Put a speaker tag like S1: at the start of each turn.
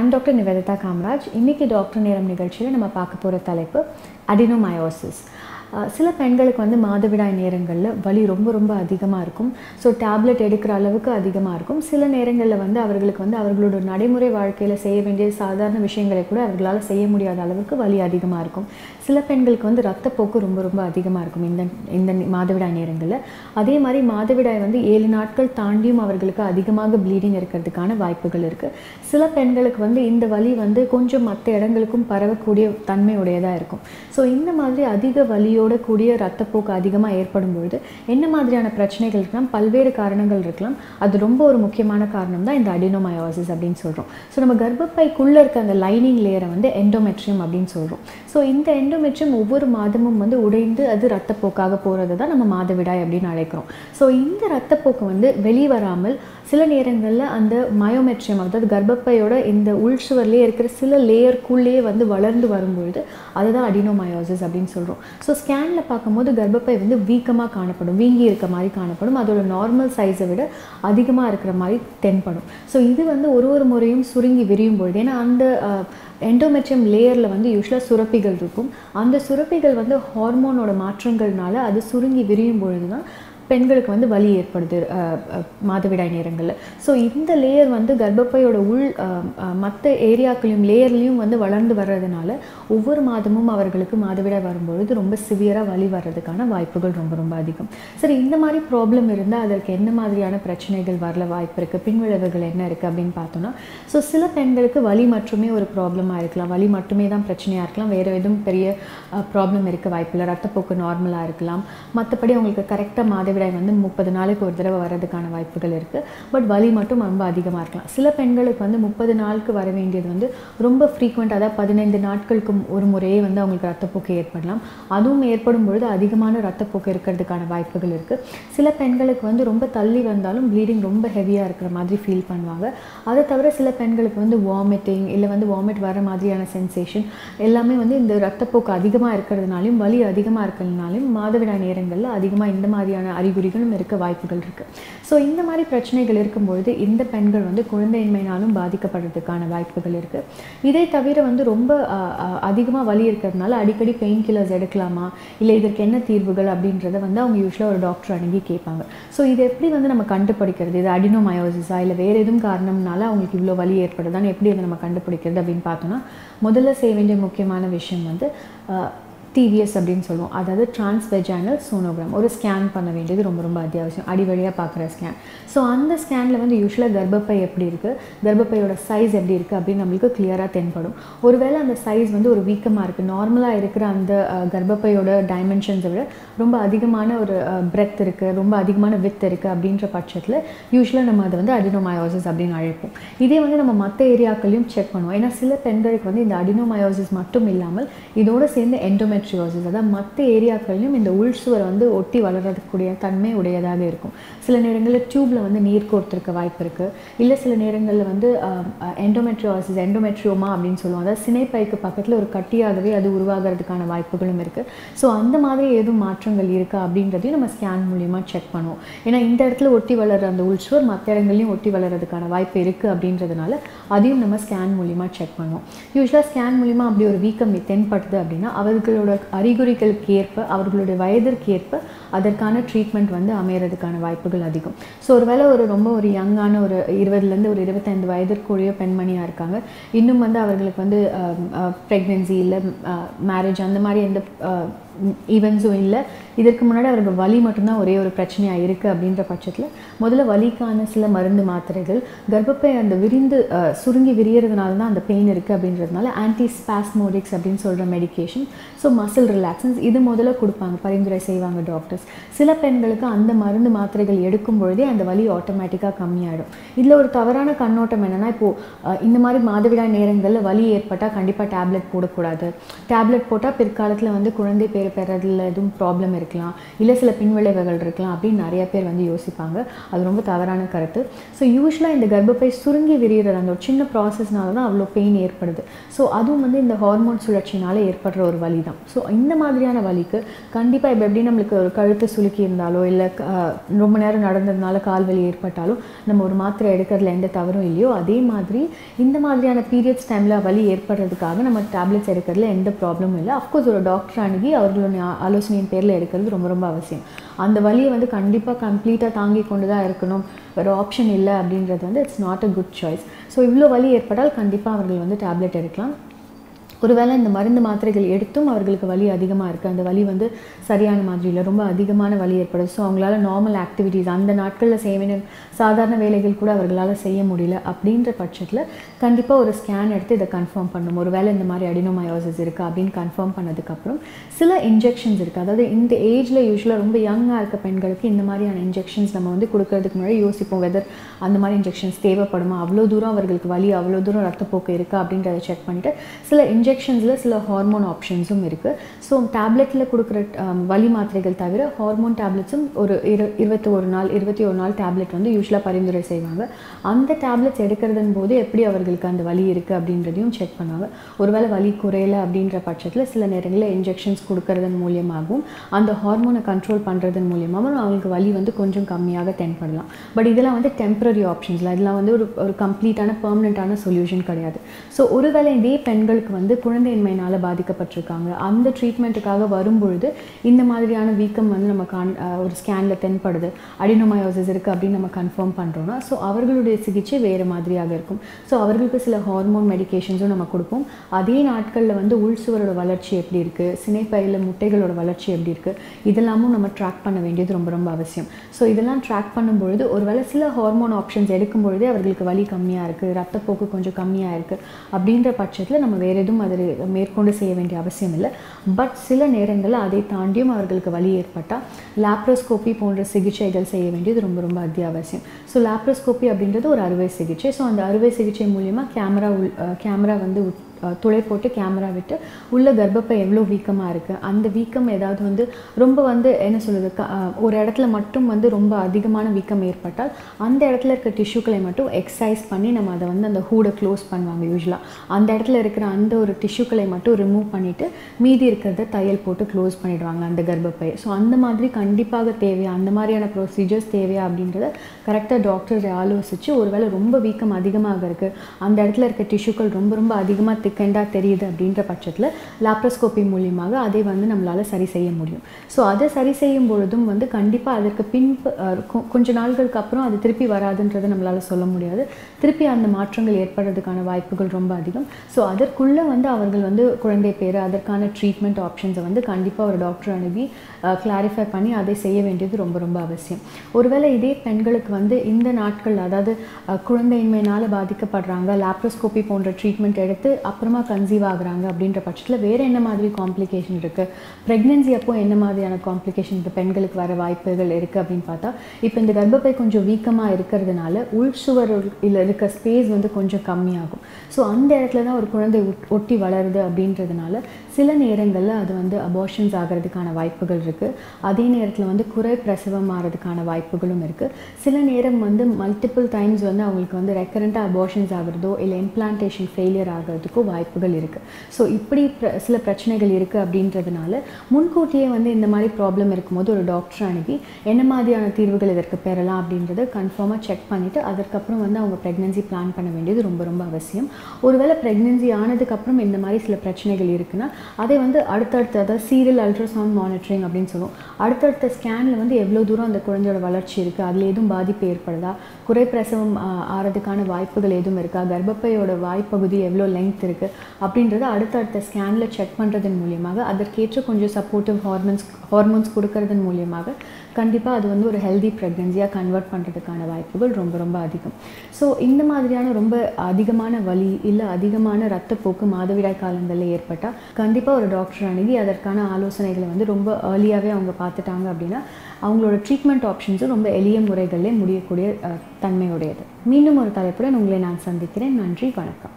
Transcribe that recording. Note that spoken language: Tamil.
S1: ஐம் டாக்டர் நிவேதிதா காமராஜ் இன்னைக்கு டாக்டர் நேரம் நிகழ்ச்சியில் நம்ம பார்க்க போகிற தலைப்பு அடினோமயோசிஸ் சில பெண்களுக்கு வந்து மாதவிடாய் நேரங்களில் வலி ரொம்ப ரொம்ப அதிகமாக இருக்கும் ஸோ டேப்லெட் எடுக்கிற அளவுக்கு அதிகமாக இருக்கும் சில நேரங்களில் வந்து அவர்களுக்கு வந்து அவர்களோட நடைமுறை வாழ்க்கையில் செய்ய வேண்டிய சாதாரண விஷயங்களை கூட அவர்களால் செய்ய முடியாத அளவுக்கு வலி அதிகமாக இருக்கும் சில பெண்களுக்கு வந்து ரத்தப்போக்கு ரொம்ப ரொம்ப அதிகமாக இருக்கும் இந்த இந்த மாதவிடாய் நேரங்களில் அதே மாதிரி மாதவிடாய் வந்து ஏழு நாட்கள் தாண்டியும் அவர்களுக்கு அதிகமாக ப்ளீடிங் இருக்கிறதுக்கான வாய்ப்புகள் இருக்குது சில பெண்களுக்கு வந்து இந்த வலி வந்து கொஞ்சம் மற்ற இடங்களுக்கும் பரவக்கூடிய தன்மை உடையதாக இருக்கும் ஸோ இந்த மாதிரி அதிக வலியோட கூடிய ரத்தப்போக்கு அதிகமாக ஏற்படும் பொழுது என்ன மாதிரியான பிரச்சனைகள் இருக்கலாம் பல்வேறு காரணங்கள் இருக்கலாம் அது ரொம்ப ஒரு முக்கியமான காரணம் தான் இந்த அடினோமயோசிஸ் அப்படின்னு சொல்கிறோம் ஸோ நம்ம கர்ப்பப்பைக்குள்ளே இருக்க அந்த லைனிங் லேயரை வந்து எண்டோமெட்ரியம் அப்படின்னு சொல்கிறோம் ஸோ இந்த எண்டோமெட்ரியம் ஒவ்வொரு மாதமும் வந்து உடைந்து அது ரத்தப்போக்காக போகிறது தான் நம்ம மாதவிடாய் அப்படின்னு அழைக்கிறோம் ஸோ இந்த ரத்தப்போக்கு வந்து வெளிவராமல் சில நேரங்களில் அந்த மயோமெட்ரியம் அதாவது கர்ப்பப்பையோட இந்த உள்சுவர்லேயே இருக்கிற சில லேயருக்குள்ளேயே வந்து வளர்ந்து வரும்பொழுது அதுதான் அடினோமயோசிஸ் அப்படின்னு சொல்கிறோம் ஸோ ஸ்கேனில் பார்க்கும்போது கர்ப்பப்பை வந்து வீக்கமாக காணப்படும் வீங்கி இருக்க மாதிரி காணப்படும் அதோட நார்மல் சைஸை விட அதிகமாக இருக்கிற மாதிரி தென்படும் ஸோ இது வந்து ஒரு ஒரு முறையும் சுருங்கி விரியும் பொழுது ஏன்னா அந்த எண்டோமெட்ரியம் லேயரில் வந்து யூஸ்வலாக சுரப்பிகள் இருக்கும் அந்த சுரப்பிகள் வந்து ஹார்மோனோட மாற்றங்கள்னால அது சுருங்கி விரியும் பொழுது தான் பெண்களுக்கு வந்து வலி ஏற்படுது மாதவிடாய் நேரங்களில் ஸோ இந்த லேயர் வந்து கர்ப்பப்பையோட உள் மற்ற ஏரியாக்களையும் லேயர்லேயும் வந்து வளர்ந்து வர்றதுனால ஒவ்வொரு மாதமும் அவர்களுக்கு மாதவிடாய் வரும்பொழுது ரொம்ப சிவியராக வலி வர்றதுக்கான வாய்ப்புகள் ரொம்ப ரொம்ப அதிகம் சரி இந்த மாதிரி ப்ராப்ளம் இருந்தால் அதற்கு என்ன மாதிரியான பிரச்சனைகள் வரல வாய்ப்பு இருக்குது பின்விளைவுகள் என்ன இருக்குது அப்படின்னு பார்த்தோன்னா ஸோ சில பெண்களுக்கு வலி மட்டுமே ஒரு ப்ராப்ளமாக இருக்கலாம் வலி மட்டுமே தான் பிரச்சனையாக இருக்கலாம் வேறு எதுவும் பெரிய ப்ராப்ளம் இருக்க வாய்ப்பில்லை ரத்தப்போக்கு நார்மலாக இருக்கலாம் மற்றபடி அவங்களுக்கு கரெக்டாக மாதவி மாதவிடாய் வந்து முப்பது நாளுக்கு ஒரு தடவை வர்றதுக்கான வாய்ப்புகள் இருக்குது பட் வலி மட்டும் ரொம்ப அதிகமாக இருக்கலாம் சில பெண்களுக்கு வந்து முப்பது நாளுக்கு வர வேண்டியது வந்து ரொம்ப ஃப்ரீக்வெண்ட் அதாவது பதினைந்து நாட்களுக்கு ஒரு முறையே வந்து அவங்களுக்கு ரத்தப்போக்கு ஏற்படலாம் அதுவும் ஏற்படும் பொழுது அதிகமான ரத்தப்போக்கு இருக்கிறதுக்கான வாய்ப்புகள் இருக்குது சில பெண்களுக்கு வந்து ரொம்ப தள்ளி வந்தாலும் ப்ளீடிங் ரொம்ப ஹெவியாக இருக்கிற மாதிரி ஃபீல் பண்ணுவாங்க அதை தவிர சில பெண்களுக்கு வந்து வாமிட்டிங் இல்லை வந்து வாமிட் வர மாதிரியான சென்சேஷன் எல்லாமே வந்து இந்த ரத்தப்போக்கு அதிகமாக இருக்கிறதுனாலையும் வலி அதிகமாக இருக்கிறதுனாலையும் மாதவிடாய் நேரங்களில் அதிகமாக இந்த மாதிரியான அறிகுறிகளும் இருக்க வாய்ப்புகள் இருக்குது ஸோ இந்த மாதிரி பிரச்சனைகள் இருக்கும்பொழுது இந்த பெண்கள் வந்து குழந்தையின்மையினாலும் பாதிக்கப்படுறதுக்கான வாய்ப்புகள் இருக்குது இதை தவிர வந்து ரொம்ப அதிகமாக வலி இருக்கிறதுனால அடிக்கடி பெயின் கில்லர்ஸ் எடுக்கலாமா இல்லை இதற்கு என்ன தீர்வுகள் அப்படின்றத வந்து அவங்க யூஸ்வலாக ஒரு டாக்டர் அணுகி கேட்பாங்க ஸோ இது எப்படி வந்து நம்ம கண்டுபிடிக்கிறது இது அடினோமயோசிஸா இல்லை வேறு எதுவும் காரணம்னால அவங்களுக்கு இவ்வளோ வலி ஏற்படுதான்னு எப்படி அதை நம்ம கண்டுபிடிக்கிறது அப்படின்னு பார்த்தோன்னா முதல்ல செய்ய வேண்டிய முக்கியமான விஷயம் வந்து டிவிஎஸ் அப்படின்னு சொல்லுவோம் அதாவது டிரான்ஸ்வெஜானல் சோனோகிராம் ஒரு ஸ்கேன் பண்ண வேண்டியது ரொம்ப ரொம்ப அத்தியாவசியம் அடி வழியாக பார்க்குற ஸ்கேன் ஸோ அந்த ஸ்கேனில் வந்து யூஸ்வலாக கர்ப்பப்பை எப்படி இருக்குது கர்ப்பப்பையோட சைஸ் எப்படி இருக்குது அப்படின்னு நம்மளுக்கு கிளியராக தென்படும் ஒருவேளை அந்த சைஸ் வந்து ஒரு வீக்கமாக இருக்குது நார்மலாக இருக்கிற அந்த கர்ப்பப்பையோட டைமென்ஷன்ஸை விட ரொம்ப அதிகமான ஒரு பிரெத் இருக்குது ரொம்ப அதிகமான வித் இருக்குது அப்படின்ற பட்சத்தில் யூஸ்வலாக நம்ம அதை வந்து அடினோமயோசிஸ் அப்படின்னு அழைப்போம் இதே வந்து நம்ம மற்ற ஏரியாக்களையும் செக் பண்ணுவோம் ஏன்னா சில பெண்களுக்கு வந்து இந்த அடினோமயோசிஸ் மட்டும் இல்லாமல் இதோடு சேர்ந்து எண்டோமெட் எண்டோமெட்ரியோசிஸ் அதாவது மற்ற ஏரியாக்கள்லையும் இந்த உள்சுவர் வந்து ஒட்டி வளரக்கூடிய தன்மை உடையதாக இருக்கும் சில நேரங்களில் டியூப்பில் வந்து நீர் கோர்த்துருக்க வாய்ப்பு இருக்குது இல்லை சில நேரங்களில் வந்து எண்டோமெட்ரியோசிஸ் எண்டோமெட்ரியோமா அப்படின்னு சொல்லுவோம் அதாவது சினைப்பைக்கு பக்கத்தில் ஒரு கட்டியாகவே அது உருவாகிறதுக்கான வாய்ப்புகளும் இருக்குது ஸோ அந்த மாதிரி ஏதும் மாற்றங்கள் இருக்கா அப்படின்றதையும் நம்ம ஸ்கேன் மூலியமாக செக் பண்ணுவோம் ஏன்னா இந்த இடத்துல ஒட்டி வளர்கிற அந்த உள்சுவர் மற்ற இடங்கள்லையும் ஒட்டி வளர்கிறதுக்கான வாய்ப்பு இருக்குது அப்படின்றதுனால அதையும் நம்ம ஸ்கேன் மூலியமாக செக் பண்ணுவோம் யூஸ்வலாக ஸ்கேன் மூலியமாக அப்படி ஒரு வீக்கம் தென்படுது அப்படின்னா அவர்களோட அறிகுறிகளுக்கு ஏற்ப அவர்களுடைய வயதிற்கு ஏற்ப அதற்கான ட்ரீட்மெண்ட் வந்து அமையறதுக்கான வாய்ப்புகள் அதிகம் ஸோ ஒருவேளை ஒரு ரொம்ப ஒரு யங்கான ஒரு இருபதுலேருந்து ஒரு இருபத்தைந்து வயதிற்குரிய பெண்மணியாக இருக்காங்க இன்னும் வந்து அவர்களுக்கு வந்து ப்ரெக்னென்சி இல்லை மேரேஜ் அந்த மாதிரி எந்த ஈவெண்ட்ஸும் இல்லை இதற்கு முன்னாடி அவருக்கு வலி மட்டும்தான் ஒரே ஒரு பிரச்சனையாக இருக்குது அப்படின்ற பட்சத்தில் முதல்ல வலிக்கான சில மருந்து மாத்திரைகள் கர்ப்பப்பை அந்த விரிந்து சுருங்கி விரியறதுனால தான் அந்த பெயின் இருக்குது அப்படின்றதுனால ஆன்டி ஸ்பாஸ்மோடிக்ஸ் அப்படின்னு சொல்கிற மெடிக்கேஷன் ஸோ மசில் ரிலாக்ஸன்ஸ் இது முதல்ல கொடுப்பாங்க பரிந்துரை செய்வாங்க டாக்டர்ஸ் சில பெண்களுக்கு அந்த மருந்து மாத்திரைகள் எடுக்கும் பொழுதே அந்த வலி ஆட்டோமேட்டிக்காக கம்மியாயிடும் இதில் ஒரு தவறான கண்ணோட்டம் என்னென்னா இப்போது இந்த மாதிரி மாதவிடாய் நேரங்களில் வலி ஏற்பட்டால் கண்டிப்பாக டேப்லெட் போடக்கூடாது டேப்லெட் போட்டால் பிற்காலத்தில் வந்து குழந்தை பேர் குழந்தை பெறதுல எதுவும் ப்ராப்ளம் இருக்கலாம் இல்லை சில பின்விளைவுகள் இருக்கலாம் அப்படின்னு நிறைய பேர் வந்து யோசிப்பாங்க அது ரொம்ப தவறான கருத்து ஸோ யூஸ்வலாக இந்த கர்ப்பப்பை சுருங்கி விரிகிறது அந்த ஒரு சின்ன ப்ராசஸ்னால தான் அவ்வளோ பெயின் ஏற்படுது ஸோ அதுவும் வந்து இந்த ஹார்மோன் சுழற்சினால ஏற்படுற ஒரு வலி தான் ஸோ இந்த மாதிரியான வலிக்கு கண்டிப்பாக இப்போ எப்படி நம்மளுக்கு ஒரு கழுத்து சுலுக்கி இருந்தாலோ இல்லை ரொம்ப நேரம் நடந்ததுனால கால் வலி ஏற்பட்டாலும் நம்ம ஒரு மாத்திரை எடுக்கிறதுல எந்த தவறும் இல்லையோ அதே மாதிரி இந்த மாதிரியான பீரியட்ஸ் டைமில் வலி ஏற்படுறதுக்காக நம்ம டேப்லெட்ஸ் எடுக்கிறதுல எந்த ப்ராப்ளமும் இல்லை அஃப்கோர்ஸ் ஒரு டாக்டர் அணுகி அவர்களுடைய ஆ- ஆலோசனையின் பேரில் எடுக்கிறது ரொம்ப ரொம்ப அவசியம் அந்த வலியை வந்து கண்டிப்பாக கம்ப்ளீட்டாக தாங்கி கொண்டு தான் இருக்கணும் வேறு ஆப்ஷன் இல்லை அப்படின்றது வந்து it's not a good choice so இவ்வளோ வலி ஏற்பட்டால் கண்டிப்பாக அவர்கள் வந்து டேப்லெட் எடுக்கலாம் ஒருவேளை இந்த மருந்து மாத்திரைகள் எடுத்தும் அவர்களுக்கு வலி அதிகமாக இருக்குது அந்த வலி வந்து சரியான மாதிரி இல்லை ரொம்ப அதிகமான வலி ஏற்படுது ஸோ அவங்களால நார்மல் ஆக்டிவிட்டீஸ் அந்த நாட்களில் செய்ய வேண்டிய சாதாரண வேலைகள் கூட அவர்களால் செய்ய முடியல அப்படின்ற பட்சத்தில் கண்டிப்பாக ஒரு ஸ்கேன் எடுத்து இதை கன்ஃபார்ம் பண்ணணும் ஒருவேளை இந்த மாதிரி அடினோமயோசிஸ் இருக்குது அப்படின்னு கன்ஃபார்ம் பண்ணதுக்கப்புறம் சில இன்ஜெக்ஷன்ஸ் இருக்குது அதாவது இந்த ஏஜில் யூஸ்வலாக ரொம்ப யங்காக இருக்க பெண்களுக்கு இந்த மாதிரியான இன்ஜெக்ஷன்ஸ் நம்ம வந்து கொடுக்கறதுக்கு முன்னாடி யோசிப்போம் வெதர் அந்த மாதிரி இன்ஜெக்ஷன்ஸ் தேவைப்படுமா அவ்வளோ தூரம் அவர்களுக்கு வலி அவ்வளோ தூரம் ரத்தப்போக்கு இருக்கா அப்படின்றத செக் பண்ணிவிட்டு சில இன்ஜெக்ஷன்ஸில் சில ஹார்மோன் ஆப்ஷன்ஸும் இருக்குது ஸோ டேப்லெட்டில் கொடுக்குற ஆம், வலி மாத்திரைகள் தவிர ஹார்மோன் டேப்லெட்ஸும் ஒரு இரு இருபத்தி ஒரு நாள் இருபத்தி ஒரு நாள் டேப்லெட் வந்து யூஸ்வலாக பரிந்துரை செய்வாங்க அந்த டேப்லெட்ஸ் எடுக்கிறதன் போது எப்படி அவர்களுக்கு அந்த வலி இருக்குது அப்படின்றதையும் செக் பண்ணுவாங்க ஒருவேளை வலி குறையல அப்படின்ற பட்சத்தில் சில நேரங்களில் இன்ஜெக்ஷன்ஸ் கொடுக்கறதன் மூலியமாகவும் அந்த ஹார்மோனை கண்ட்ரோல் பண்ணுறதன் மூலியமாகவும் அவங்களுக்கு வலி வந்து கொஞ்சம் கம்மியாக தென்படலாம் பட் இதெல்லாம் வந்து டெம்பரரி ஆப்ஷன்ஸ்லாம் இதெல்லாம் வந்து ஒரு ஒரு கம்ப்ளீட்டான பெர்மனெண்ட்டான சொல்யூஷன் கிடையாது ஸோ ஒருவேளை இதே பெண்களுக்கு வந்து குழந்தையின்மையினால் பாதிக்கப்பட்டிருக்காங்க அந்த ட்ரீட்மெண்ட்டுக்காக வரும்பொழுது இந்த மாதிரியான வீக்கம் வந்து நம்ம கான் அஹ் ஒரு ஸ்கேனில் தென்படுது அடினோமயோசிஸ் இருக்குது அப்படின்னு நம்ம கன்ஃபார்ம் பண்ணுறோன்னா ஸோ அவர்களுடைய சிகிச்சை வேறு மாதிரியாக இருக்கும் ஸோ அவர்களுக்கு சில ஹார்மோன் மெடிகேஷன்ஸும் நம்ம கொடுப்போம் அதே நாட்களில் வந்து உள்சுவரோட வளர்ச்சி எப்படி இருக்குது சினைப்பையில் முட்டைகளோட வளர்ச்சி எப்படி இருக்குது இதெல்லாமும் நம்ம ட்ராக் பண்ண வேண்டியது ரொம்ப ரொம்ப அவசியம் ஸோ இதெல்லாம் ட்ராக் பண்ணும்பொழுது ஒருவேளை சில ஹார்மோன் ஆப்ஷன்ஸ் எடுக்கும் பொழுதே அவர்களுக்கு வலி கம்மியாக இருக்குது ரத்தப்போக்கு கொஞ்சம் கம்மியாக இருக்குது அப்படின்ற பட்சத்தில் நம்ம வேறு எதுவும் அதில் மேற்கொண்டு செய்ய வேண்டிய அவசியம் இல்லை பட் சில நேரங்களில் அதை தாண்டியும் அவர்களுக்கு வலி ஏற்பட்டால் லாப்ரோஸ்கோபி போன்ற சிகிச்சைகள் செய்ய வேண்டியது ரொம்ப ரொம்ப அத்தியாவசியம் ஸோ லாப்ரோஸ்கோபி அப்படின்றது ஒரு அறுவை சிகிச்சை ஸோ அந்த அறுவை சிகிச்சை மூலியமா கேமரா உள் கேமரா வந்து உட்- அஹ் துளை போட்டு கேமரா விட்டு உள்ள கர்ப்பப்பை எவ்வளோ வீக்கமாக இருக்குது அந்த வீக்கம் ஏதாவது வந்து ரொம்ப வந்து என்ன சொல்கிறது க அஹ் ஒரு இடத்துல மட்டும் வந்து ரொம்ப அதிகமான வீக்கம் ஏற்பட்டால் அந்த இடத்துல இருக்க டிஷ்யூக்களை மட்டும் எக்ஸசைஸ் பண்ணி நம்ம அதை வந்து அந்த ஹூடை க்ளோஸ் பண்ணுவாங்க யூஸ்வலாக அந்த இடத்துல இருக்கிற அந்த ஒரு டிஷ்யூக்களை மட்டும் ரிமூவ் பண்ணிவிட்டு மீதி இருக்கிறத தையல் போட்டு க்ளோஸ் பண்ணிடுவாங்க அந்த கர்ப்பப்பையை ஸோ அந்த மாதிரி கண்டிப்பாக தேவையா அந்த மாதிரியான ப்ரொசீஜர்ஸ் தேவையா அப்படின்றத கரெக்டாக டாக்டர் ஆலோசித்து ஒருவேளை ரொம்ப வீக்கம் அதிகமாக இருக்குது அந்த இடத்துல இருக்க டிஷ்யூக்கள் ரொம்ப ரொம்ப அதிகமாக திக்கண்டாக தெரியுது அப்படின்ற பட்சத்தில் லாப்ரோஸ்கோபி மூலியமாக அதை வந்து நம்மளால் சரி செய்ய முடியும் ஸோ அதை சரி செய்யும் பொழுதும் வந்து கண்டிப்பாக அதற்கு பின் கொஞ்ச நாள்களுக்கு அப்புறம் அது திருப்பி வராதுன்றதை நம்மளால் சொல்ல முடியாது திருப்பி அந்த மாற்றங்கள் ஏற்படுறதுக்கான வாய்ப்புகள் ரொம்ப அதிகம் ஸோ அதற்குள்ளே வந்து அவர்கள் வந்து குழந்தை பேர் அதற்கான ட்ரீட்மெண்ட் ஆப்ஷன்ஸை வந்து கண்டிப்பாக ஒரு டாக்டர் அணுகி கிளாரிஃபை பண்ணி அதை செய்ய வேண்டியது ரொம்ப ரொம்ப அவசியம் ஒருவேளை இதே பெண்களுக்கு வந்து இந்த நாட்கள் அதாவது அஹ், குழந்தையின்மையினால் பாதிக்கப்படுறாங்க லாப்ரோஸ்கோபி போன்ற ட்ரீட்மெண்ட் எடுத்து அப்புறமா கன்சீவ் ஆகுறாங்க அப்படின்ற பட்சத்தில் வேறு என்ன மாதிரி காம்ப்ளிகேஷன் இருக்குது ப்ரெக்னென்சி அப்போ என்ன மாதிரியான காம்ப்ளிகேஷன் இந்த பெண்களுக்கு வர வாய்ப்புகள் இருக்குது அப்படின்னு பார்த்தா இப்போ இந்த கர்ப்பப்பை கொஞ்சம் வீக்கமாக இருக்கிறதுனால உள் சுவரில் இருக்க ஸ்பேஸ் வந்து கொஞ்சம் கம்மியாகும் ஸோ அந்த இடத்துல தான் ஒரு குழந்தை ஒட்- ஒட்டி வளருது அப்படின்றதுனால சில நேரங்களில் அது வந்து அபார்ஷன்ஸ் ஆகிறதுக்கான வாய்ப்புகள் இருக்குது அதே நேரத்தில் வந்து குறை பிரசவம் ஆகிறதுக்கான வாய்ப்புகளும் இருக்குது சில நேரம் வந்து மல்டிபிள் டைம்ஸ் வந்து அவங்களுக்கு வந்து ரெக்கரண்ட்டாக அபார்ஷன்ஸ் ஆகிறதோ இல்லை இம்ப்ளான்டேஷன் ஃபெயிலியர் ஆகிறதுக்கோ வாய்ப்புகள் இருக்குது ஸோ இப்படி பிர- சில பிரச்சனைகள் இருக்குது அப்படின்றதுனால முன்கூட்டியே வந்து இந்த மாதிரி ப்ராப்ளம் இருக்கும்போது ஒரு டாக்டர் அணுகி என்ன மாதிரியான தீர்வுகள் இதற்கு பெறலாம் அப்படின்றத கன்ஃபார்மாக செக் பண்ணிவிட்டு அதற்கப்புறம் வந்து அவங்க ப்ரெக்னென்சி பிளான் பண்ண வேண்டியது ரொம்ப ரொம்ப அவசியம் ஒருவேளை ப்ரெக்னென்சி ஆனதுக்கப்புறம் இந்த மாதிரி சில பிரச்சனைகள் இருக்குன்னா அதை வந்து அடுத்தடுத்த அதாவது சீரியல் அல்ட்ராசவுண்ட் மானிட்டரிங் அப்படின்னு சொல்லுவோம் அடுத்தடுத்த ஸ்கேனில் வந்து எவ்வளோ தூரம் அந்த குழந்தையோட வளர்ச்சி இருக்குது அதில் எதுவும் பாதிப்பு ஏற்படுதா குறை பிரசவம் ஆ, ஆறதுக்கான வாய்ப்புகள் எதுவும் இருக்கா கர்ப்பப்பையோட வாய்ப்பகுதி எவ்வளோ லெங்த் இருக்குது அப்படின்றத அடுத்தடுத்த ஸ்கேனில் செக் பண்ணுறதன் மூலியமாக அதற்கேற்ற கொஞ்சம் சப்போர்ட்டிவ் ஹார்மோன்ஸ் ஹார்மோன்ஸ் கொடுக்கறதன் மூலியமாக கண்டிப்பாக அது வந்து ஒரு ஹெல்தி ப்ரெக்னென்சியாக கன்வெர்ட் பண்ணுறதுக்கான வாய்ப்புகள் ரொம்ப ரொம்ப அதிகம் ஸோ இந்த மாதிரியான ரொம்ப அதிகமான வலி இல்லை அதிகமான ரத்தப்போக்கு மாதவிடாய் காலங்களில் ஏற்பட்டால் கண்டிப்பாக ஒரு டாக்டர் அணுகி அதற்கான ஆலோசனைகளை வந்து ரொம்ப ஏர்லியாகவே அவங்க பார்த்துட்டாங்க அப்படின்னா அவங்களோட ட்ரீட்மெண்ட் ஆப்ஷன்ஸும் ரொம்ப எளிய முறைகளிலே முடியக்கூடிய அஹ், தன்மையுடையது மீண்டும் ஒரு தலைப்புடன் உங்களை நான் சந்திக்கிறேன் நன்றி வணக்கம்